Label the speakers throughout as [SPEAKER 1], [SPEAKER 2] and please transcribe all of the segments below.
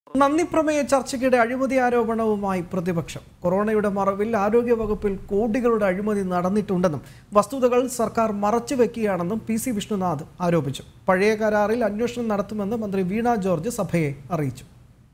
[SPEAKER 1] നന്ദിപ്രമേയ ചർച്ചയ്ക്കിടെ അഴിമതി ആരോപണവുമായി പ്രതിപക്ഷം കൊറോണയുടെ മറവിൽ ആരോഗ്യവകുപ്പിൽ കോടികളുടെ അഴിമതി നടന്നിട്ടുണ്ടെന്നും വസ്തുതകൾ സർക്കാർ മറച്ചുവെക്കുകയാണെന്നും പി സി വിഷ്ണുനാഥ് ആരോപിച്ചു പഴയ കരാറിൽ അന്വേഷണം നടത്തുമെന്ന് മന്ത്രി വീണ ജോർജ് സഭയെ അറിയിച്ചു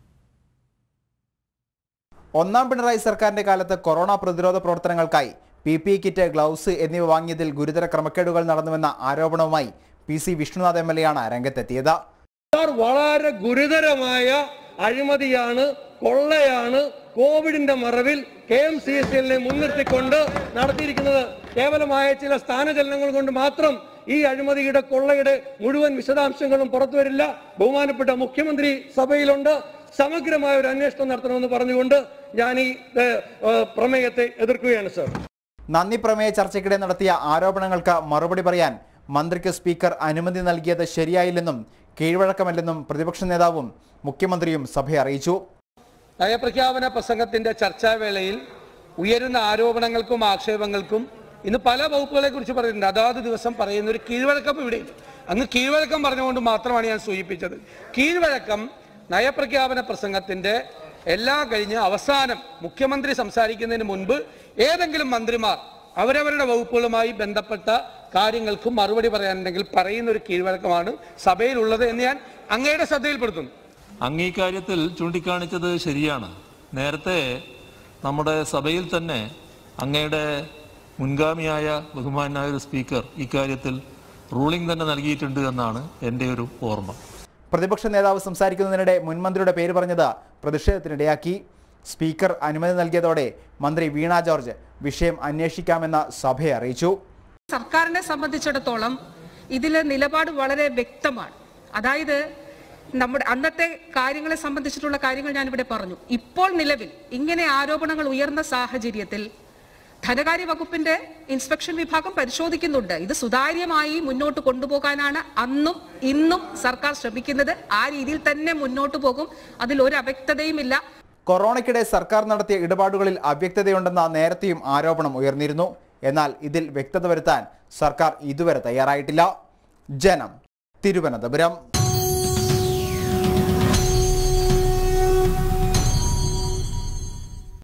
[SPEAKER 2] ഒന്നാം പിണറായി സർക്കാരിന്റെ കാലത്ത് കൊറോണ പ്രതിരോധ പ്രവർത്തനങ്ങൾക്കായി പി പി കിറ്റ് ഗ്ലൗസ് എന്നിവ വാങ്ങിയതിൽ ഗുരുതര ക്രമക്കേടുകൾ നടന്നുവെന്ന ആരോപണവുമായി P C Vishnunath M L എയാണ് രംഗത്തെത്തിയത്
[SPEAKER 3] സർക്കാർ വളരെ ഗുരുതരമായ അഴിമതിയാണ് കൊള്ളയാണ് കോവിഡിന്റെ മറവിൽ കെ എം സി എസ് എല്ലിനെ മുൻനിർത്തിക്കൊണ്ട് നടത്തിയിരിക്കുന്നത് കേവലമായ ചില സ്ഥാനചലനങ്ങൾ കൊണ്ട് മാത്രം ഈ അഴിമതിയുടെ കൊള്ളയുടെ മുഴുവൻ വിശദാംശങ്ങളും പുറത്തു വരില്ല ബഹുമാനപ്പെട്ട മുഖ്യമന്ത്രി സഭയിലുണ്ട് സമഗ്രമായ ഒരു അന്വേഷണം നടത്തണമെന്ന് പറഞ്ഞുകൊണ്ട് ഞാൻ ഈ ഏഹ്, ഏഹ്, പ്രമേയത്തെ എതിർക്കുകയാണ് സർ
[SPEAKER 2] നന്ദി പ്രമേയ ചർച്ചയ്ക്കിടെ നടത്തിയ ആരോപണങ്ങൾക്ക് മറുപടി പറയാൻ മന്ത്രിക്ക് സ്പീക്കർ അനുമതി നൽകിയത് ശരിയായില്ലെന്നും കീഴ്വഴക്കമല്ലെന്നും പ്രതിപക്ഷ നേതാവും മുഖ്യമന്ത്രിയും സഭയെ അറിയിച്ചു
[SPEAKER 3] നയപ്രഖ്യാപന പ്രസംഗത്തിന്റെ ചർച്ചാവേളയിൽ ഉയരുന്ന ആരോപണങ്ങൾക്കും ആക്ഷേപങ്ങൾക്കും ഇന്ന് പല വകുപ്പുകളെ കുറിച്ച് പറയുന്നുണ്ട് അതാത് ദിവസം പറയുന്ന ഒരു കീഴ്വഴക്കം ഇവിടെ അങ്ങ് കീഴ്വഴക്കം പറഞ്ഞുകൊണ്ട് മാത്രമാണ് ഞാൻ സൂചിപ്പിച്ചത് കീഴ്വഴക്കം നയപ്രഖ്യാപന പ്രസംഗത്തിന്റെ എല്ലാം കഴിഞ്ഞ് അവസാനം മുഖ്യമന്ത്രി സംസാരിക്കുന്നതിന് മുൻപ് ഏതെങ്കിലും മന്ത്രിമാർ അവരവരുടെ വകുപ്പുകളുമായി ബന്ധപ്പെട്ട കാര്യങ്ങൾക്ക് മറുപടി പറയാനുണ്ടെങ്കിൽ പറയുന്ന ഒരു കീഴ്വഴക്കമാണ് സഭയിലുള്ളത് എന്ന് ഞാൻ അങ്ങയുടെ ശ്രദ്ധയിൽപ്പെടുത്തുന്നു
[SPEAKER 4] അങ്ങ് ഈ കാര്യത്തിൽ ചൂണ്ടിക്കാണിച്ചത് ശരിയാണ് നേരത്തെ നമ്മുടെ സഭയിൽ തന്നെ അങ്ങയുടെ മുൻഗാമിയായ ബഹുമാനായ ഒരു സ്പീക്കർ ഇക്കാര്യത്തിൽ റൂളിംഗ് തന്നെ നൽകിയിട്ടുണ്ട് എന്നാണ് എൻ്റെ ഒരു ഓർമ്മ
[SPEAKER 2] പ്രതിപക്ഷ നേതാവ് സംസാരിക്കുന്നതിനിടെ മുൻമന്ത്രിയുടെ പേര് പറഞ്ഞത് പ്രതിഷേധത്തിനിടയാക്കി സ്പീക്കർ അനുമതി നൽകിയതോടെ മന്ത്രി വീണ ജോർജ് വിഷയം അന്വേഷിക്കാമെന്ന് സഭയെ അറിയിച്ചു
[SPEAKER 5] സർക്കാരിനെ സംബന്ധിച്ചിടത്തോളം ഇതിലെ നിലപാട് വളരെ വ്യക്തമാണ് അതായത് നമ്മുടെ അന്നത്തെ കാര്യങ്ങളെ സംബന്ധിച്ചിട്ടുള്ള കാര്യങ്ങൾ ഞാനിവിടെ പറഞ്ഞു ഇപ്പോൾ നിലവിൽ ഇങ്ങനെ ആരോപണങ്ങൾ ഉയർന്ന സാഹചര്യത്തിൽ ധനകാര്യ വകുപ്പിന്റെ ഇൻസ്പെക്ഷൻ വിഭാഗം പരിശോധിക്കുന്നുണ്ട് ഇത് സുതാര്യമായി മുന്നോട്ട് കൊണ്ടുപോകാനാണ് അന്നും ഇന്നും സർക്കാർ ശ്രമിക്കുന്നത് ആ രീതിയിൽ തന്നെ മുന്നോട്ട് പോകും അതിൽ ഒരു അവ്യക്തതയുമില്ല
[SPEAKER 2] കൊറോണയ്ക്കിടെ സർക്കാർ നടത്തിയ ഇടപാടുകളിൽ അവ്യക്തതയുണ്ടെന്ന നേരത്തെയും ആരോപണം ഉയർന്നിരുന്നു എന്നാൽ ഇതിൽ വ്യക്തത വരുത്താൻ സർക്കാർ ഇതുവരെ തയ്യാറായിട്ടില്ല ജനം തിരുവനന്തപുരം